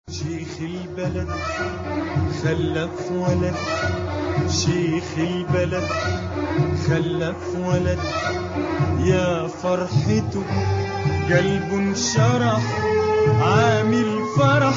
شيخ البلد خلف ولد شيخ البلد خلف ولد يا فرحته قلب انشرح عامل فرح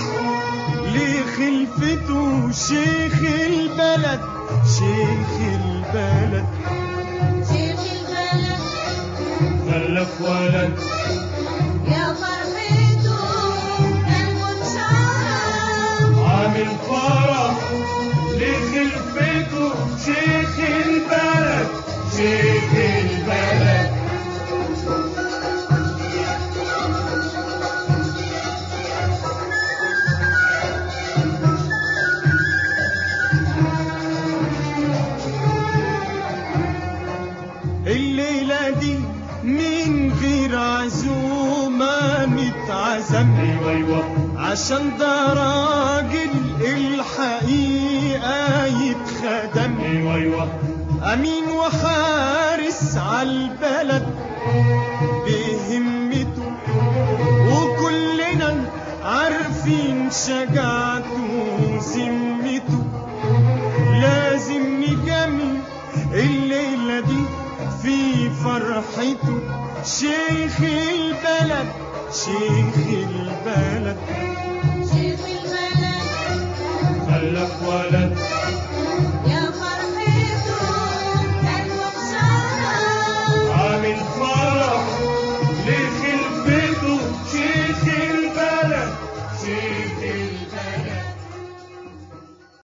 لخلفته شيخ البلد شيخ البلد شيخ البلد خلف ولد يا فرحته قلب شرف عامل فرح لخلفته شيخ البلد شيخ البلد الليلة دي من غير عزومة متعزم ايوه ايوه عشان ده راجل الحقيقة يتخدم ايوه ايوه امين وحارس عالبلد بهمته وكلنا عارفين شجاعته وذمته لازم نجمل الليلة دي في فرحته شيخ البلد شيخ البلد شيخ البلد خلف ولد